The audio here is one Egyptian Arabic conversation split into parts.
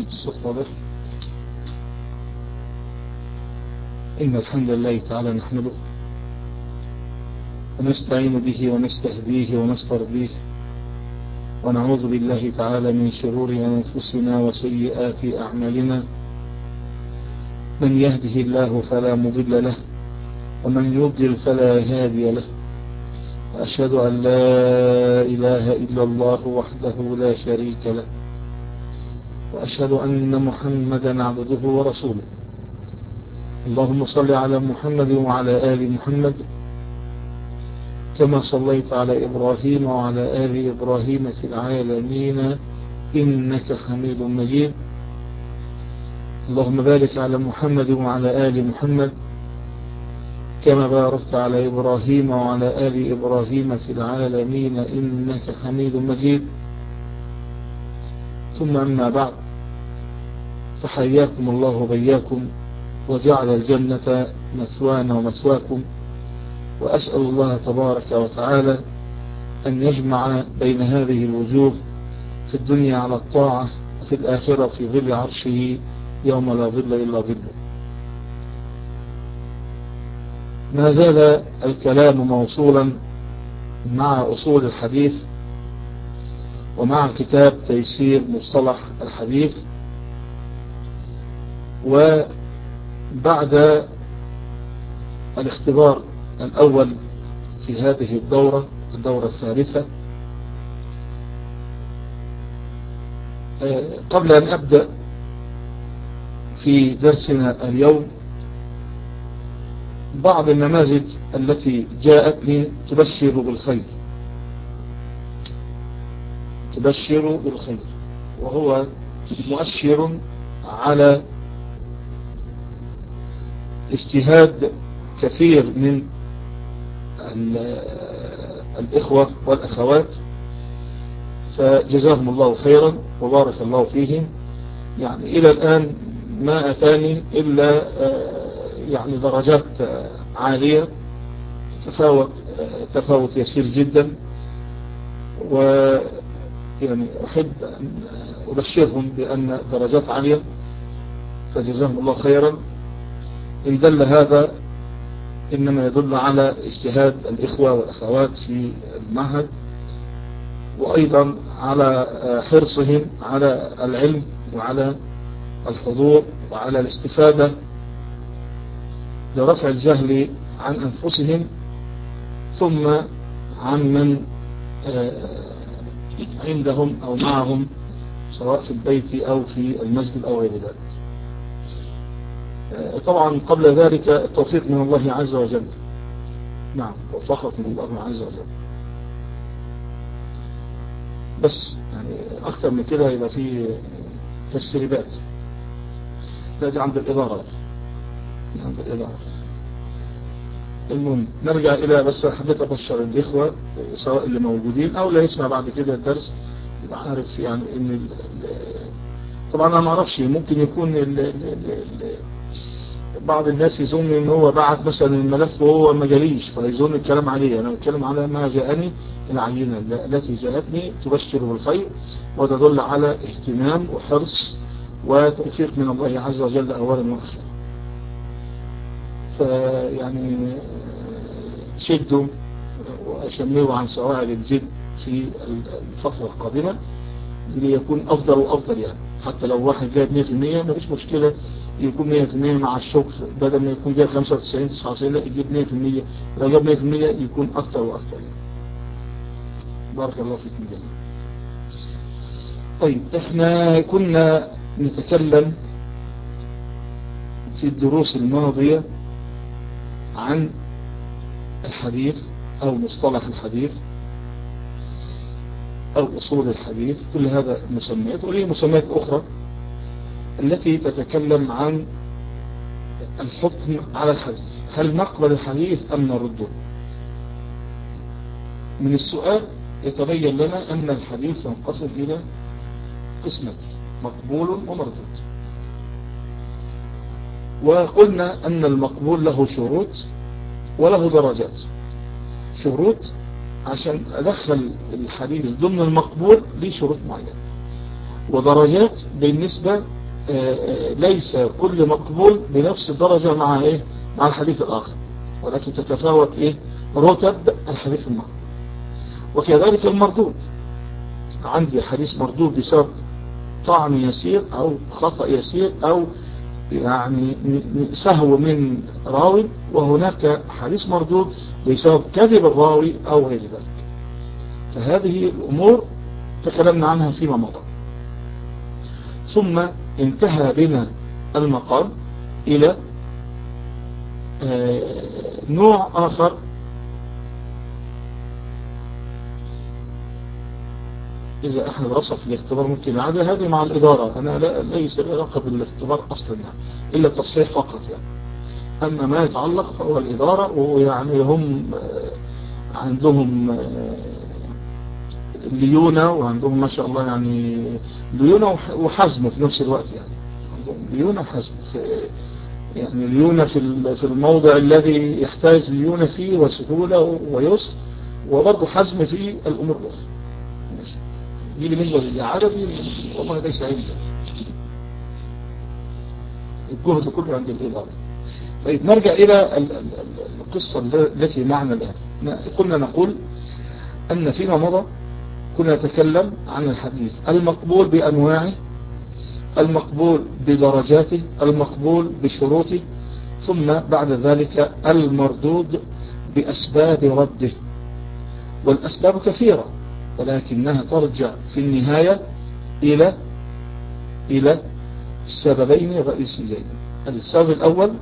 الصوت واضح إن الحمد لله تعالى نحمده ونستعين به ونستهديه ونسترضيه ونعوذ بالله تعالى من شرور أنفسنا وسيئات أعمالنا من يهده الله فلا مضل له ومن يضلل فلا هادي له وأشهد أن لا إله إلا الله وحده لا شريك له وأشهد أن محمدا عبده ورسوله اللهم صل على محمد وعلى آل محمد كما صليت على إبراهيم وعلى آل إبراهيم في العالمين إنك حميد مجيد اللهم بارك على محمد وعلى آل محمد كما باركت على إبراهيم وعلى آل إبراهيم في العالمين إنك حميد مجيد ثم أما بعد فحياكم الله وبياكم وجعل الجنة مثوانا ومثواكم وأسأل الله تبارك وتعالى أن يجمع بين هذه الوجوه في الدنيا على الطاعة وفي الآخرة في ظل عرشه يوم لا ظل إلا ظله ما زال الكلام موصولا مع أصول الحديث ومع كتاب تيسير مصطلح الحديث وبعد الاختبار الأول في هذه الدورة الدورة الثالثة قبل أن أبدأ في درسنا اليوم بعض النماذج التي جاءتني تبشر بالخير تبشر بالخير وهو مؤشر على اجتهاد كثير من الإخوة والأخوات فجزاهم الله خيرا وبارك الله فيهم يعني إلى الآن ما أتاني إلا يعني درجات عالية تفاوت تفاوت يسير جدا ويعني أحب أن أبشرهم بأن درجات عالية فجزاهم الله خيرا إن دل هذا إنما يدل على اجتهاد الإخوة والأخوات في المعهد وأيضا على حرصهم على العلم وعلى الحضور وعلى الاستفادة لرفع الجهل عن أنفسهم ثم عن من عندهم أو معهم سواء في البيت أو في المسجد أو غير ذلك طبعا قبل ذلك التوفيق من الله عز وجل نعم وفقكم الله عز وجل بس يعني أكثر من كده يبقى في تسريبات لا دي عند الإدارة عند الإدارة المهم نرجع إلى بس حبيت أبشر الإخوة سواء اللي موجودين أو اللي يسمع بعد كده الدرس يبقى عارف يعني إن ال طبعا أنا ما أعرفش ممكن يكون ال ال ال بعض الناس يظن ان هو بعت مثلا الملف وهو ما جاليش فيظن الكلام عليه انا بتكلم على ما جاءني العينة التي جاءتني تبشر بالخير وتدل على اهتمام وحرص وتوفيق من الله عز وجل اولا واخيرا فيعني شدوا واشمروا عن سواعد الجد في الفترة القادمة ليكون افضل وافضل يعني حتى لو واحد جايب 100% مفيش مشكلة يكون 100% مع الشكر بدل ما يكون جايب 95 99 لا يجيب 100% لو جاب 100% يكون اكتر واكتر يعني. بارك الله فيكم جميعا طيب احنا كنا نتكلم في الدروس الماضية عن الحديث او مصطلح الحديث او اصول الحديث كل هذا مسميات وليه مسميات اخرى التي تتكلم عن الحكم على الحديث هل نقبل الحديث ام نرده من السؤال يتبين لنا ان الحديث ينقسم الى قسمين مقبول ومردود وقلنا ان المقبول له شروط وله درجات شروط عشان ادخل الحديث ضمن المقبول ليه شروط معينة ودرجات بالنسبة ليس كل مقبول بنفس الدرجة مع ايه مع الحديث الآخر ولكن تتفاوت ايه رتب الحديث المقبول وكذلك المردود عندي حديث مردود بسبب طعن يسير او خطأ يسير او يعني سهو من راوي وهناك حديث مردود بسبب كذب الراوي او غير ذلك فهذه الامور تكلمنا عنها فيما مضى ثم انتهى بنا المقام الى نوع اخر إذا أحد رصف الاختبار ممكن يعادل هذه مع الإدارة أنا لا ليس علاقة بالاختبار أصلا يعني إلا التصحيح فقط يعني أما ما يتعلق فهو الإدارة ويعني هم عندهم ليونة وعندهم ما شاء الله يعني ليونة وحزم في نفس الوقت يعني عندهم ليونة وحزم يعني ليونة في في الموضع الذي يحتاج ليونة فيه وسهولة ويسر وبرضه حزم في الأمور الأخرى دي بالنسبة للعربي والله ليس عندي الجهد كله عند الإدارة طيب نرجع إلى القصة التي معنا الآن كنا نقول أن فيما مضى كنا نتكلم عن الحديث المقبول بأنواعه المقبول بدرجاته المقبول بشروطه ثم بعد ذلك المردود بأسباب رده والأسباب كثيرة ولكنها ترجع في النهاية إلى إلى السببين الرئيسيين السبب الأول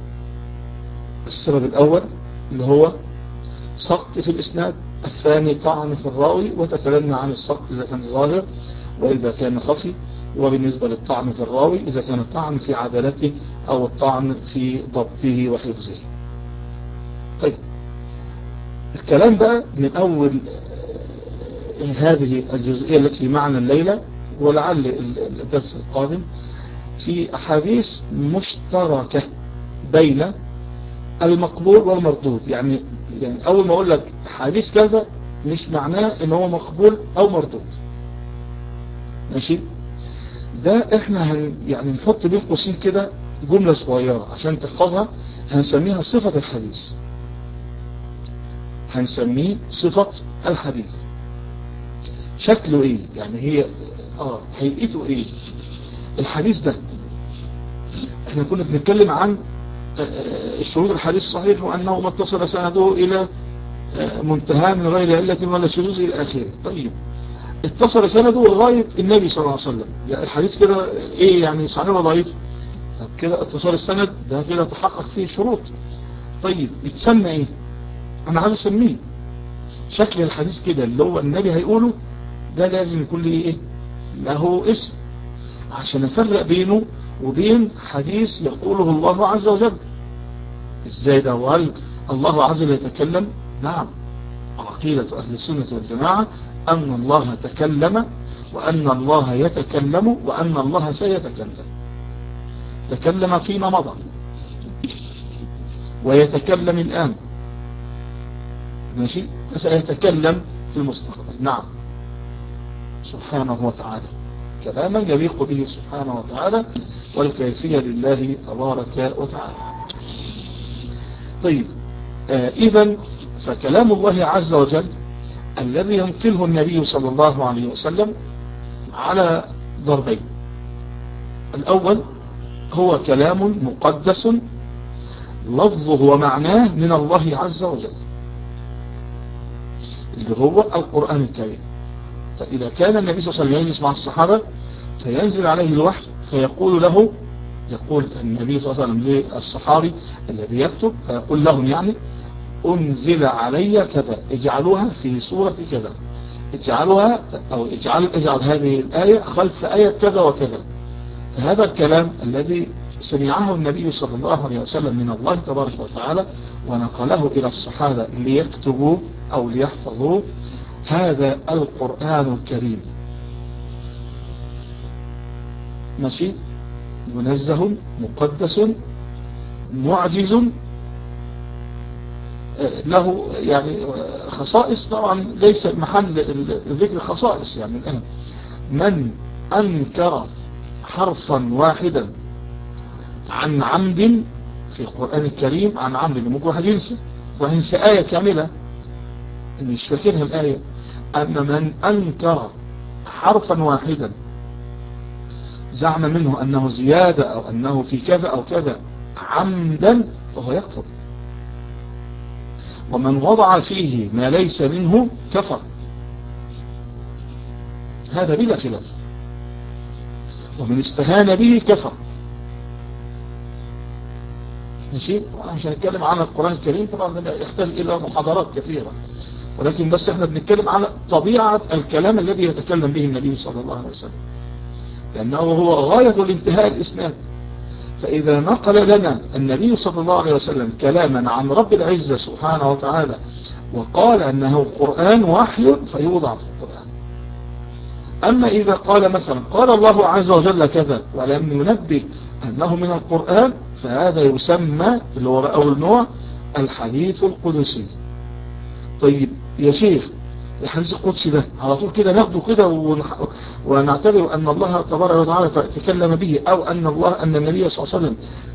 السبب الأول اللي هو سقط في الإسناد الثاني طعن في الراوي وتكلمنا عن السقط إذا كان ظاهر وإذا كان خفي وبالنسبة للطعن في الراوي إذا كان الطعن في عدالته أو الطعن في ضبطه وحفظه طيب الكلام بقى من أول هذه الجزئية التي معنا الليلة ولعل الدرس القادم في أحاديث مشتركة بين المقبول والمردود يعني يعني أول ما أقول لك حديث كذا مش معناه إن هو مقبول أو مردود ماشي ده احنا هن يعني نحط بين قوسين كده جملة صغيرة عشان تحفظها هنسميها صفة الحديث هنسميه صفة الحديث شكله ايه يعني هي اه هيئته ايه الحديث ده احنا كنا بنتكلم عن شروط الحديث الصحيح وانه ما اتصل سنده الى منتهى من غير علة ولا شذوذ الى اخره طيب اتصل سنده لغاية النبي صلى الله عليه وسلم يعني الحديث كده ايه يعني صحيح ولا ضعيف طب كده اتصال السند ده كده تحقق فيه شروط طيب يتسمى ايه انا عايز اسميه شكل الحديث كده اللي هو النبي هيقوله ده لازم يكون ليه ايه له اسم عشان نفرق بينه وبين حديث يقوله الله عز وجل ازاي ده وهل الله عز وجل يتكلم نعم عقيدة اهل السنة والجماعة ان الله تكلم وان الله يتكلم وان الله سيتكلم تكلم فيما مضى ويتكلم الان ماشي فسيتكلم في المستقبل نعم سبحانه وتعالى كلاما يليق به سبحانه وتعالى والكيفية لله تبارك وتعالى طيب آه اذا فكلام الله عز وجل الذي ينقله النبي صلى الله عليه وسلم على ضربين الأول هو كلام مقدس لفظه ومعناه من الله عز وجل اللي هو القرآن الكريم فإذا كان النبي صلى الله عليه وسلم يجلس مع الصحابة فينزل عليه الوحي فيقول له يقول النبي صلى الله عليه وسلم للصحابي الذي يكتب فيقول لهم يعني أنزل علي كذا اجعلوها في سورة كذا اجعلوها أو اجعل, اجعل هذه الآية خلف آية كذا وكذا فهذا الكلام الذي سمعه النبي صلى الله عليه وسلم من الله تبارك وتعالى ونقله إلى الصحابة ليكتبوا أو ليحفظوا هذا القرآن الكريم ماشي منزه مقدس معجز له يعني خصائص طبعا ليس محل ذكر خصائص يعني الآن من أنكر حرفا واحدا عن عمد في القرآن الكريم عن عمد ممكن واحد ينسى واحد ينسى آية كاملة مش فاكرها الآية أن من أنكر حرفا واحدا زعم منه أنه زيادة أو أنه في كذا أو كذا عمدا فهو يكفر ومن وضع فيه ما ليس منه كفر هذا بلا خلاف ومن استهان به كفر ماشي وانا مش هنتكلم عن القرآن الكريم طبعا ده يحتاج الى محاضرات كثيرة ولكن بس احنا بنتكلم على طبيعة الكلام الذي يتكلم به النبي صلى الله عليه وسلم لأنه هو غاية الانتهاء الإسناد فإذا نقل لنا النبي صلى الله عليه وسلم كلاما عن رب العزة سبحانه وتعالى وقال أنه قرآن وحي فيوضع في القرآن أما إذا قال مثلا قال الله عز وجل كذا ولم ينبه أنه من القرآن فهذا يسمى اللي هو أول نوع الحديث القدسي طيب يا شيخ الحديث القدسي ده على طول كده ناخده كده ونعتبر أن الله تبارك وتعالى تكلم به أو أن الله أن النبي صلى الله عليه وسلم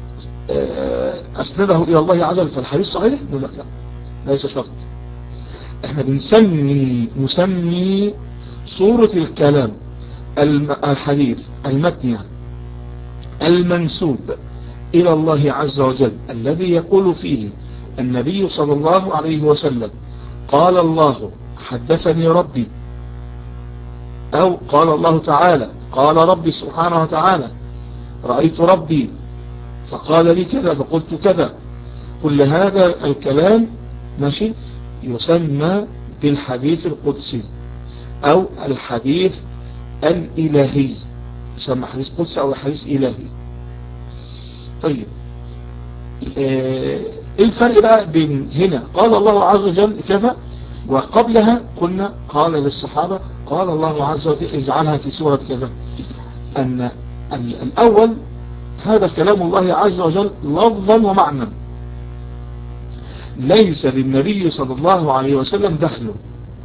أسنده إلى الله عز وجل فالحديث صحيح نقول لك لا ليس شرط احنا بنسمي نسمي صورة الكلام الحديث المتن يعني المنسوب إلى الله عز وجل الذي يقول فيه النبي صلى الله عليه وسلم قال الله حدثني ربي أو قال الله تعالى قال ربي سبحانه وتعالى رأيت ربي فقال لي كذا فقلت كذا كل هذا الكلام ماشي يسمى بالحديث القدسي أو الحديث الإلهي يسمى حديث قدسي أو حديث إلهي طيب ايه الفرق بقى بين هنا قال الله عز وجل كذا وقبلها قلنا قال للصحابة قال الله عز وجل اجعلها في سورة كذا أن الأول هذا كلام الله عز وجل لفظا ومعنى ليس للنبي صلى الله عليه وسلم دخله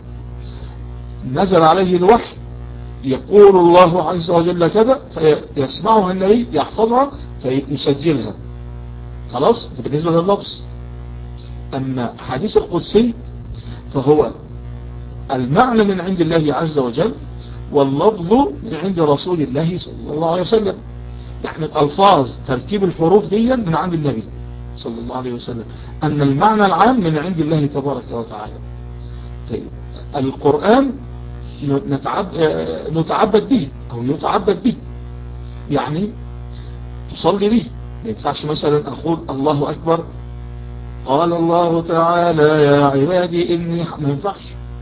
نزل عليه الوحي يقول الله عز وجل كذا فيسمعها النبي يحفظها فيسجلها خلاص ده بالنسبة لللفظ أما حديث القدسي فهو المعنى من عند الله عز وجل واللفظ من عند رسول الله صلى الله عليه وسلم يعني الألفاظ تركيب الحروف دي من عند النبي صلى الله عليه وسلم أن المعنى العام من عند الله تبارك وتعالى طيب القرآن نتعبد به أو يتعبد به يعني تصلي به ما ينفعش مثلا أقول الله أكبر قال الله تعالى يا عبادي إني ما ينفعش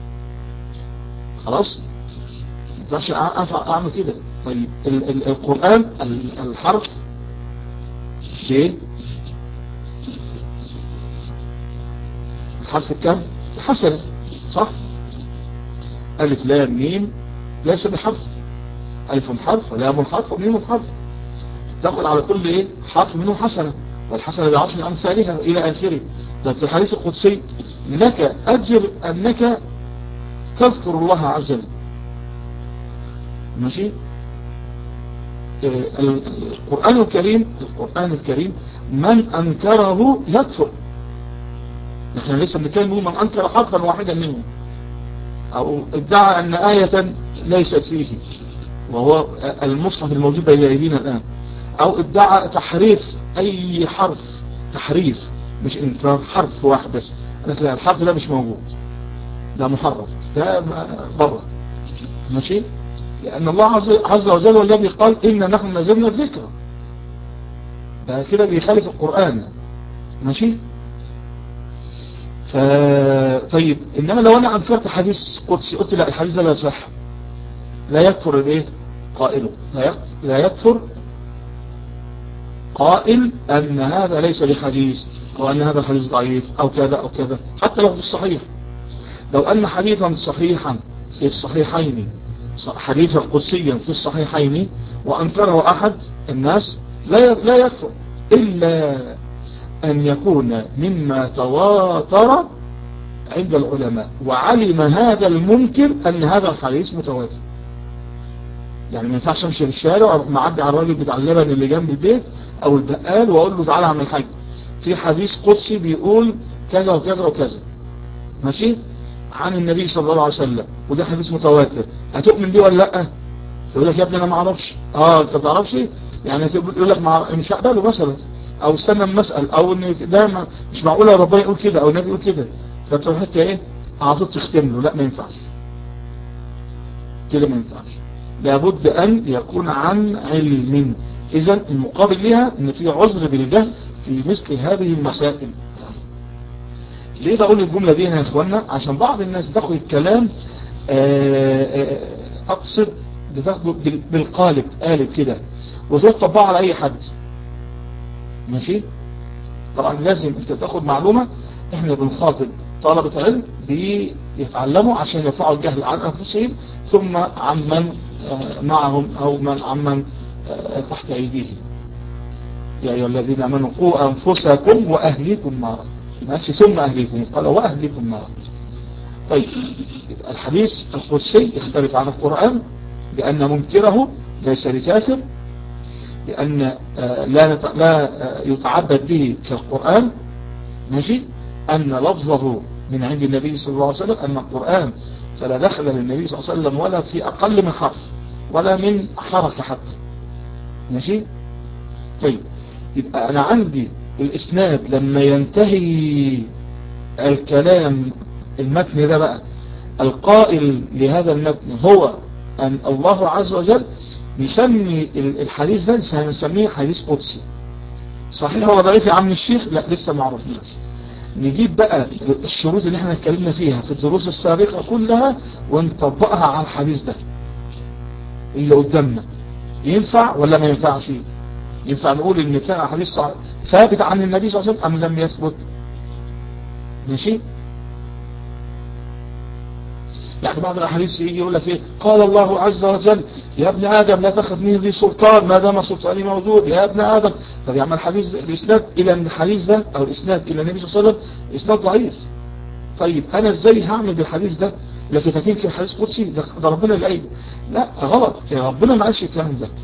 خلاص ما ينفعش أعمل كده طيب القرآن الحرف ليه الحرف الكام حسنة صح ألف لام ميم ليس بحرف ألف حرف ولام حرف وميم حرف تأخذ على كل إيه حرف منه حسنة والحسنة بعشر أمثالها إلى آخره ده في الحديث القدسي لك أجر أنك تذكر الله عز وجل ماشي القرآن الكريم القرآن الكريم من أنكره يكفر نحن لسه بنتكلم من أنكر حرفا واحدا منه أو ادعى أن آية ليست فيه وهو المصحف الموجود بين أيدينا الآن أو ادعى تحريف أي حرف تحريف مش إنكار حرف واحد بس لك لا الحرف ده مش موجود ده محرف ده بره ماشي لأن الله عز وجل والذي قال إن نحن نزلنا الذكر ده كده بيخالف القرآن ماشي ف... طيب إنما لو أنا أنكرت حديث قدسي قلت لا الحديث ده لا يصح لا يكفر الايه قائله لا لا يكفر قائل أن هذا ليس بحديث أو أن هذا الحديث ضعيف أو كذا أو كذا حتى لو في الصحيح لو أن حديثا صحيحا في الصحيحين حديثا قدسيا في الصحيحين وأنكره أحد الناس لا لا يكفر إلا أن يكون مما تواتر عند العلماء وعلم هذا المنكر أن هذا الحديث متواتر يعني ما ينفعش امشي في الشارع واروح معدي على الراجل بتاع اللبن اللي جنب البيت او البقال واقول له تعالى اعمل حاجه في حديث قدسي بيقول كذا وكذا وكذا ماشي عن النبي صلى الله عليه وسلم وده حديث متواتر هتؤمن بيه ولا لا يقول لك يا ابني انا ما اعرفش اه انت ما تعرفش يعني يقول لك مش هقبله مثلا او استنى اما اسال او ان ده مش معقوله ربنا يقول كده او النبي يقول كده فتروح انت ايه على طول تختم له لا ما ينفعش كده ما ينفعش لابد ان يكون عن علم اذا المقابل لها ان في عذر بالجهل في مثل هذه المسائل ليه بقول الجملة دي هنا يا اخوانا عشان بعض الناس تاخد الكلام اقصد بتاخده بالقالب قالب كده وتروح تطبقه على اي حد ماشي طبعا لازم انت تاخد معلومة احنا بنخاطب طلبة علم بيتعلموا عشان يرفعوا الجهل عن انفسهم ثم عمن معهم او من عمن تحت ايديهم يا ايها الذين امنوا قوا انفسكم واهليكم نارا ماشي ثم اهليكم قال واهليكم نارا طيب الحديث القدسي يختلف عن القرآن بأن منكره ليس بكافر لأن لا لا يتعبد به كالقرآن ماشي أن لفظه من عند النبي صلى الله عليه وسلم أن القرآن فلا دخل للنبي صلى الله عليه وسلم ولا في أقل من حرف ولا من حركة حتى ماشي طيب يبقى أنا عندي الإسناد لما ينتهي الكلام المتن ده بقى القائل لهذا المتن هو أن الله عز وجل يسمي الحديث ده سنسميه حديث قدسي صحيح هو ضعيف يا عم الشيخ لا لسه ما عرفناش نجيب بقى الشروط اللي احنا اتكلمنا فيها في الدروس السابقة كلها ونطبقها على الحديث ده اللي قدامنا ينفع ولا ما ينفعش ينفع نقول ان كان حديث ثابت عن النبي صلى الله عليه وسلم ام لم يثبت ماشي يعني بعض الاحاديث يجي يقول لك ايه قال الله عز وجل يا ابن ادم لا تاخذ مني ذي سلطان ما دام سلطاني موجود يا ابن ادم طب يعمل الحديث الاسناد الى الحديث ده او الاسناد الى النبي صلى الله عليه وسلم اسناد ضعيف طيب انا ازاي هعمل بالحديث ده لكن تكين حديث قدسي ده, ده ربنا اللي قايله لا غلط يعني ربنا ما قالش الكلام ده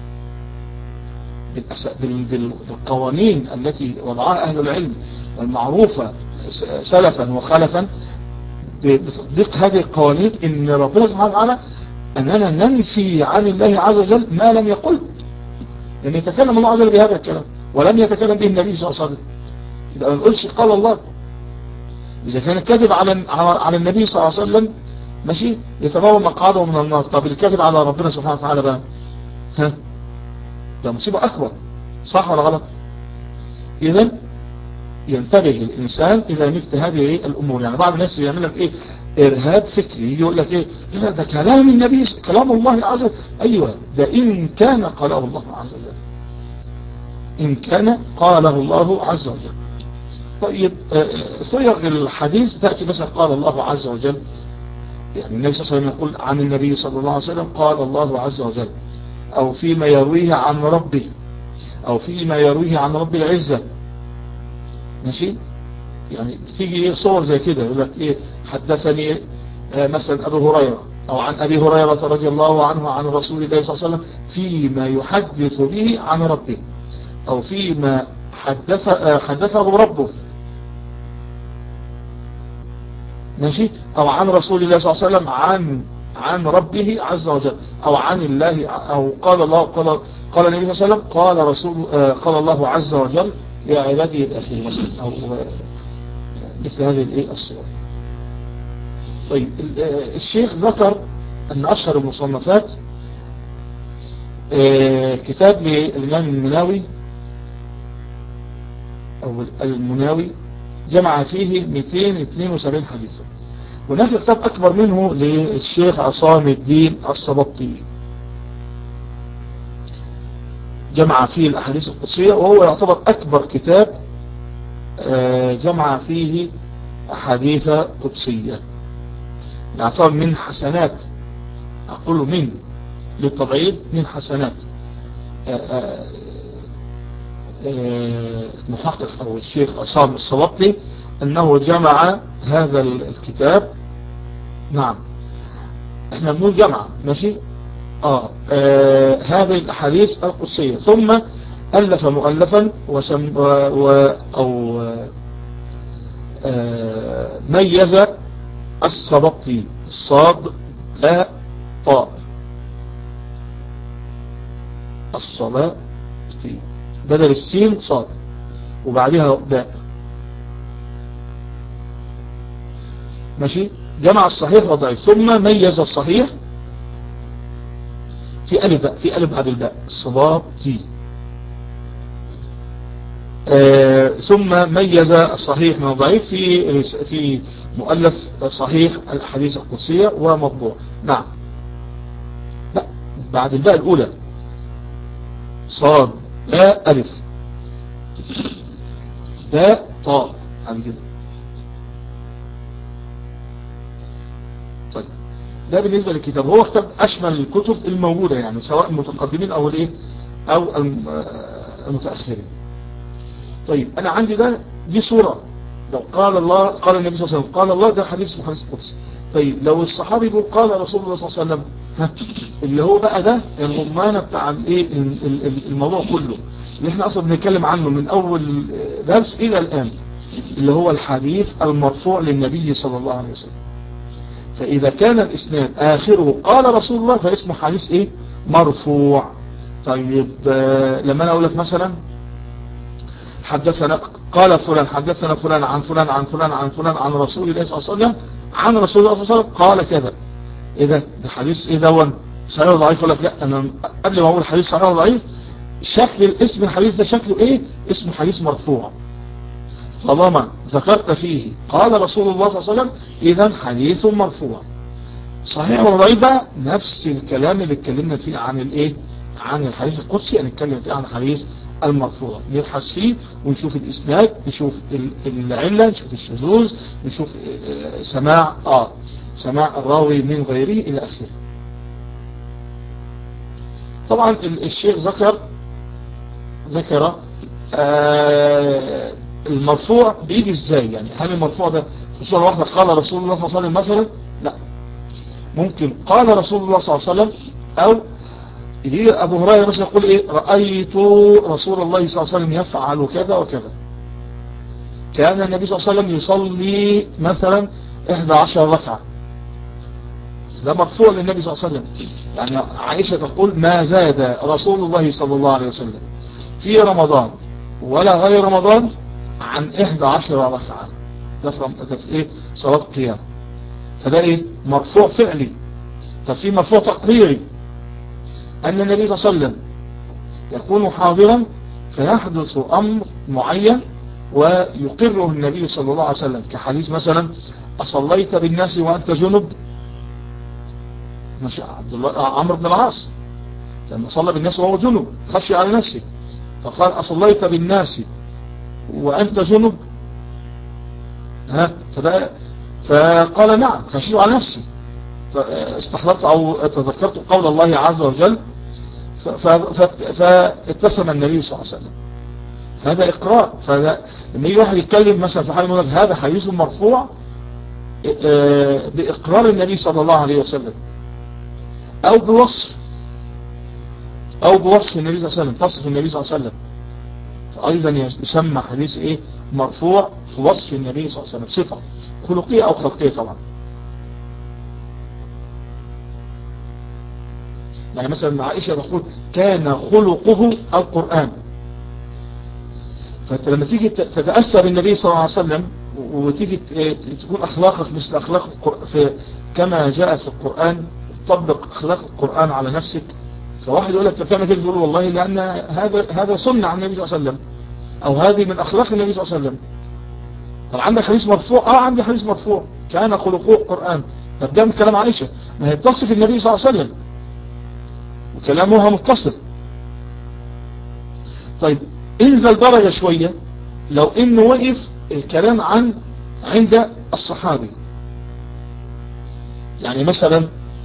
بالقوانين التي وضعها اهل العلم والمعروفة سلفا وخلفا بتطبيق هذه القوانين ان ربنا سبحانه وتعالى اننا ننفي عن الله عز وجل ما لم يقل لان يتكلم الله عز وجل بهذا الكلام ولم يتكلم به النبي صلى الله عليه وسلم يبقى ما نقولش قال الله اذا كان الكذب على على النبي صلى الله عليه وسلم ماشي يتبوى مقعده من النار طب الكذب على ربنا سبحانه وتعالى بقى ها ده مصيبة اكبر صح ولا غلط اذا ينتبه الإنسان إلى مثل هذه الأمور يعني بعض الناس يعمل لك إيه إرهاب فكري يقول لك إيه لا ده كلام النبي كلام الله عز وجل أيوة ده إن كان قاله الله عز وجل إن كان قاله الله عز وجل طيب صيغ الحديث تأتي مثلا قال الله عز وجل يعني النبي صلى الله عليه وسلم يقول عن النبي صلى الله عليه وسلم قال الله عز وجل أو فيما يرويه عن ربه أو فيما يرويه عن رب العزة ماشي يعني بتيجي صور زي كده يقول لك ايه حدثني آه مثلا ابو هريرة او عن ابي هريرة رضي الله عنه عن رسول الله صلى الله عليه وسلم فيما يحدث به عن ربه او فيما حدث آه حدثه ربه ماشي او عن رسول الله صلى الله عليه وسلم عن عن ربه عز وجل او عن الله او قال الله قال قال النبي صلى الله عليه وسلم قال رسول آه قال الله عز وجل يا عبادي الأخير مثلا أو مثل هذه الايه الصور طيب الشيخ ذكر أن أشهر المصنفات كتاب للإمام المناوي أو المناوي جمع فيه 272 حديثا هناك كتاب أكبر منه للشيخ عصام الدين الصبطي جمع فيه الأحاديث القدسية وهو يعتبر أكبر كتاب جمع فيه أحاديث قدسية يعتبر من حسنات أقول من للتبعيد من حسنات المحقق أو الشيخ عصام الصبطي أنه جمع هذا الكتاب نعم احنا بنقول جمع ماشي آه, آه هذه الأحاديث القدسية ثم ألف مؤلفا وسم و و أو آه ميز السبطي الصاد لا طاء الصلاة بدل السين صاد وبعدها باء ماشي جمع الصحيح والضعيف ثم ميز الصحيح في ألف باء في ألف بعد الباء الصباب تي آه ثم ميز الصحيح من الضعيف في في مؤلف صحيح الحديث القدسية ومطبوع نعم لا بعد الباء الأولى صاد باء ألف باء طاء عن كده طيب ده بالنسبة للكتاب هو كتاب أشمل الكتب الموجودة يعني سواء المتقدمين أو الإيه أو المتأخرين طيب أنا عندي ده دي صورة لو قال الله قال النبي صلى الله عليه وسلم قال الله ده حديث اسمه حديث القدس طيب لو الصحابي يقول قال رسول الله صلى الله عليه وسلم ها اللي هو بقى ده الرمانة بتاع الايه الموضوع كله اللي احنا اصلا بنتكلم عنه من اول درس الى الان اللي هو الحديث المرفوع للنبي صلى الله عليه وسلم فاذا كان الاسناد اخره قال رسول الله فاسمه حديث ايه مرفوع طيب لما انا اقول لك مثلا حدثنا قال فلان حدثنا فلان عن فلان عن فلان عن فلان عن رسول الله صلى الله عليه وسلم عن رسول الله صلى الله عليه وسلم قال كذا ايه ده ده حديث ايه دون صحيح ولا ضعيف ولا لا انا قبل ما اقول حديث صحيح ولا ضعيف شكل الاسم الحديث ده شكله ايه اسمه حديث مرفوع طالما ذكرت فيه قال رسول الله صلى الله عليه وسلم اذا حديث مرفوع صحيح ولا ضعيف بقى نفس الكلام اللي اتكلمنا فيه عن الايه عن الحديث القدسي هنتكلم فيه عن الحديث المرفوع نبحث فيه ونشوف الإسناد نشوف العلة نشوف الشذوذ نشوف سماع آه سماع الراوي من غيره إلى آخره طبعا الشيخ ذكر ذكر آه المرفوع بيجي ازاي يعني هل المرفوع ده في صورة واحدة قال رسول الله صلى الله عليه وسلم مثلا لا ممكن قال رسول الله صلى الله عليه وسلم او يجي أبو هريرة مثلا يقول إيه رأيت رسول الله صلى الله عليه وسلم يفعل كذا وكذا كان النبي صلى الله عليه وسلم يصلي مثلا 11 ركعة ده مرفوع للنبي صلى الله عليه وسلم يعني عائشة تقول ما زاد رسول الله صلى الله عليه وسلم في رمضان ولا غير رمضان عن 11 ركعة ده في ايه صلاة قيام فده ايه مرفوع فعلي ففي مرفوع تقريري أن النبي صلى الله عليه وسلم يكون حاضرا فيحدث أمر معين ويقره النبي صلى الله عليه وسلم كحديث مثلا أصليت بالناس وأنت جنب عبد الله عمرو بن العاص لما صلى بالناس وهو جنب خشي على نفسه فقال أصليت بالناس وأنت جنب ها فده فقال نعم خشيت على نفسي فاستحضرت أو تذكرت قول الله عز وجل فاتسم النبي صلى الله عليه وسلم هذا إقراء فهذا لما يجي واحد يتكلم مثلا في حال يقول لك هذا حديث مرفوع بإقرار النبي صلى الله عليه وسلم أو بوصف أو بوصف النبي صلى الله عليه وسلم تصف النبي صلى الله عليه وسلم فأيضا يسمى حديث إيه مرفوع في وصف النبي صلى الله عليه وسلم صفة خلقية أو خلقية طبعا يعني مثلا عائشة تقول كان خلقه القرآن فانت لما تيجي تتأثر بالنبي صلى الله عليه وسلم وتيجي تكون أخلاقك مثل أخلاق في كما جاء في القرآن تطبق أخلاق القرآن على نفسك فواحد يقول لك انت بتعمل كده تقول والله لأن هذا هذا سنة عن النبي صلى الله عليه وسلم أو هذه من أخلاق النبي صلى الله عليه وسلم طب عندك حديث مرفوع اه عندي حديث مرفوع كان خلقه القرآن طب ده من كلام عائشة ما هي تصف النبي صلى الله عليه وسلم وكلامها متصل طيب انزل درجة شوية لو انه وقف الكلام عن عند الصحابي يعني مثلا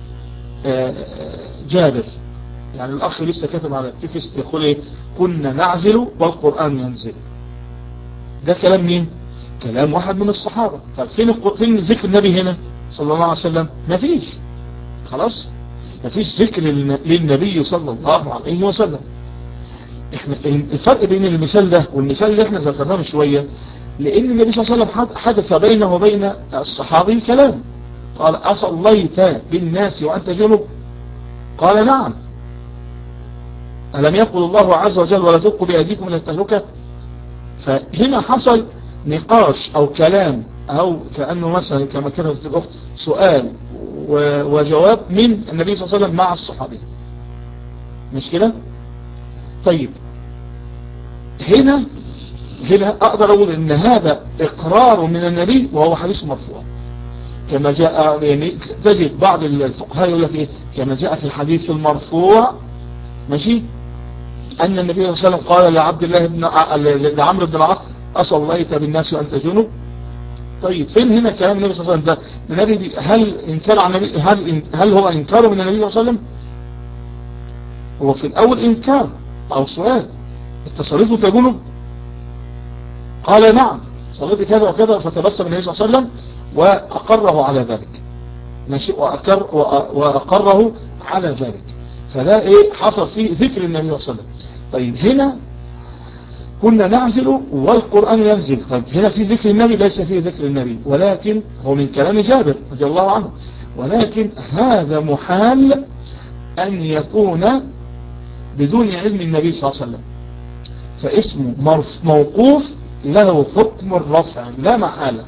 جابر يعني الاخ لسه كاتب على التكست يقول ايه كنا نعزل والقرآن ينزل ده كلام مين كلام واحد من الصحابة طيب فين فين ذكر النبي هنا صلى الله عليه وسلم ما فيش خلاص مفيش ذكر للنبي صلى الله عليه وسلم احنا الفرق بين المثال ده والمثال اللي احنا ذكرناه من شوية لان النبي صلى الله عليه وسلم حدث بينه وبين الصحابي كلام قال أصليت بالناس وأنت جنب قال نعم ألم يقل الله عز وجل ولا تلقوا بأيديكم من التهلكة فهنا حصل نقاش أو كلام أو كأنه مثلا كما كانت الأخت سؤال وجواب من النبي صلى الله عليه وسلم مع الصحابي مش كده طيب هنا هنا أقدر أقول إن هذا إقرار من النبي وهو حديث مرفوع كما جاء يعني تجد بعض الفقهاء يقول لك إيه كما جاء في الحديث المرفوع ماشي أن النبي صلى الله عليه وسلم قال لعبد الله بن لعمرو بن العاص أصليت بالناس وأنت جنوب طيب فين هنا كلام النبي صلى الله عليه وسلم ده النبي هل إنكار عن النبي هل هل هو إنكاره من النبي صلى الله عليه وسلم هو في الأول إنكار أو سؤال التصرف تجنب قال نعم صليت كذا وكذا فتبسم النبي صلى الله عليه وسلم وأقره على ذلك ماشي وأقر وأقره على ذلك فده ايه حصل فيه ذكر النبي صلى الله عليه وسلم طيب هنا كنا نعزل والقرآن ينزل طيب هنا في ذكر النبي ليس فيه ذكر النبي ولكن هو من كلام جابر رضي الله عنه ولكن هذا محال أن يكون بدون علم النبي صلى الله عليه وسلم فاسمه موقوف له حكم الرفع لا محالة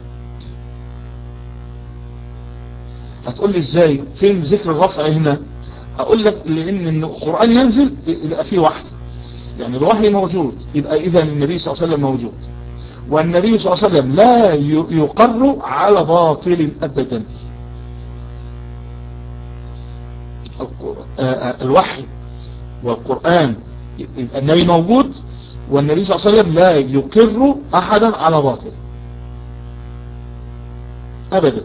هتقول لي ازاي فين ذكر الرفع هنا اقول لك لان القرآن ينزل يبقى فيه وحي يعني الوحي موجود يبقى اذا النبي صلى الله عليه وسلم موجود والنبي صلى الله عليه وسلم لا يقر على باطل ابدا الوحي والقرآن النبي موجود والنبي صلى الله عليه وسلم لا يقر احدا على باطل ابدا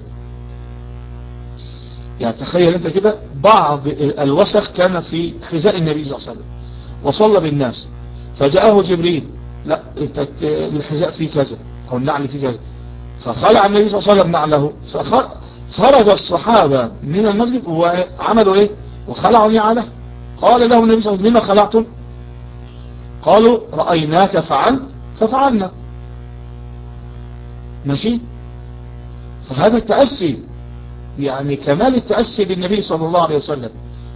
يعني تخيل انت كده بعض الوسخ كان في حذاء النبي صلى الله عليه وسلم وصلى بالناس فجاءه جبريل لا انت الحذاء فيه كذا او النعل فيه كذا فخلع النبي صلى الله عليه وسلم نعله فخرج الصحابة من المسجد وعملوا ايه وخلعوا نعله قال له النبي صلى الله عليه وسلم لما خلعتم قالوا رأيناك فعلت ففعلنا ماشي فهذا التأسي يعني كمال التأسي بالنبي صلى الله عليه وسلم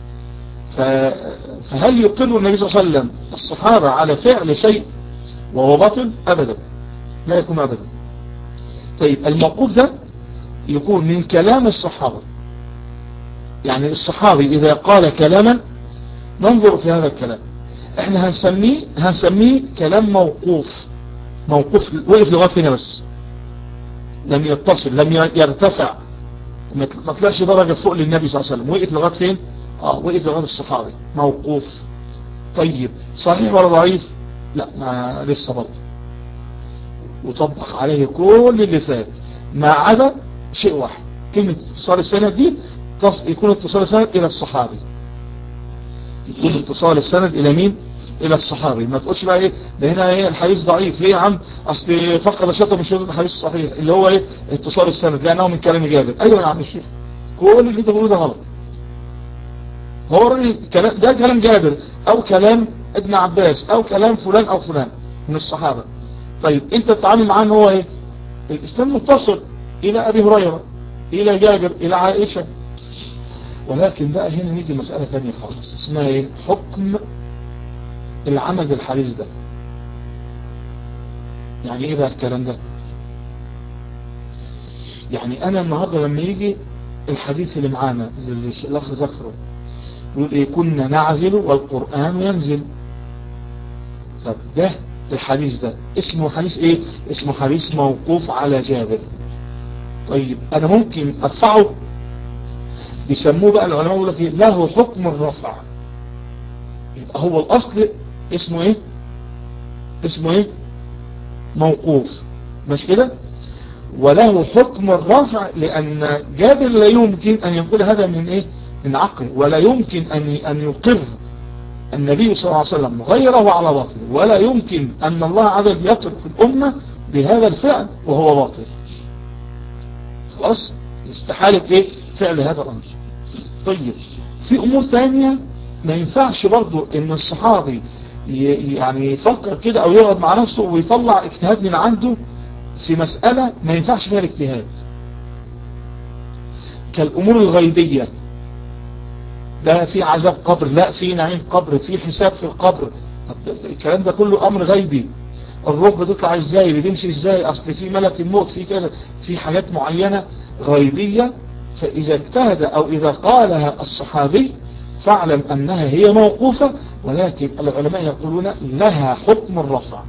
فهل يقر النبي صلى الله عليه وسلم الصحابة على فعل شيء وهو باطل أبدا لا يكون أبدا طيب الموقوف ده يكون من كلام الصحابة يعني الصحابي إذا قال كلاما ننظر في هذا الكلام احنا هنسميه هنسميه كلام موقوف موقوف وقف لغاية هنا بس لم يتصل لم يرتفع ما طلعش درجة فوق للنبي صلى الله عليه وسلم وقف لغاية فين اه وقف لغاية الصحابي موقوف طيب صحيح ولا ضعيف لا ما لسه برضه وطبق عليه كل اللي فات ما عدا شيء واحد كلمة اتصال السند دي يكون اتصال السند الى الصحابي يكون اتصال السند الى مين الى الصحابي ما تقولش بقى ايه ده هنا ايه الحديث ضعيف ليه يا عم اصل فقد شرط من شروط الحديث الصحيح اللي هو ايه اتصال السند لانه من كلام جابر ايوه يا عم الشيخ كل اللي انت بتقوله ده غلط هو ده كلام جابر او كلام ابن عباس او كلام فلان او فلان من الصحابة طيب انت تتعامل معاه ان هو ايه الاسلام متصل الى ابي هريرة الى جابر الى عائشة ولكن بقى هنا نيجي مسألة ثانية خالص اسمها ايه حكم العمل بالحديث ده يعني ايه بقى الكلام ده يعني انا النهاردة لما يجي الحديث اللي معانا اللي الاخ ذكره يقول ايه كنا نعزل والقرآن ينزل طب ده الحديث ده اسمه حديث ايه اسمه حديث موقوف على جابر طيب انا ممكن ارفعه بيسموه بقى العلماء يقول لك له حكم الرفع يبقى هو الاصل اسمه ايه اسمه ايه موقوف مش كده وله حكم الرفع لان جابر لا يمكن ان يقول هذا من ايه من عقل ولا يمكن ان ان يقر النبي صلى الله عليه وسلم غيره على باطل ولا يمكن ان الله عز وجل يترك الامه بهذا الفعل وهو باطل خلاص استحالة ايه فعل هذا الامر طيب في امور ثانية ما ينفعش برضو ان الصحابي يعني يفكر كده او يقعد مع نفسه ويطلع اجتهاد من عنده في مسألة ما ينفعش فيها الاجتهاد كالامور الغيبية لا في عذاب قبر لا في نعيم قبر في حساب في القبر الكلام ده كله امر غيبي الروح بتطلع ازاي بتمشي ازاي اصل في ملك الموت في كذا في حاجات معينة غيبية فاذا اجتهد او اذا قالها الصحابي فاعلم انها هي موقوفة ولكن العلماء يقولون لها حكم الرفع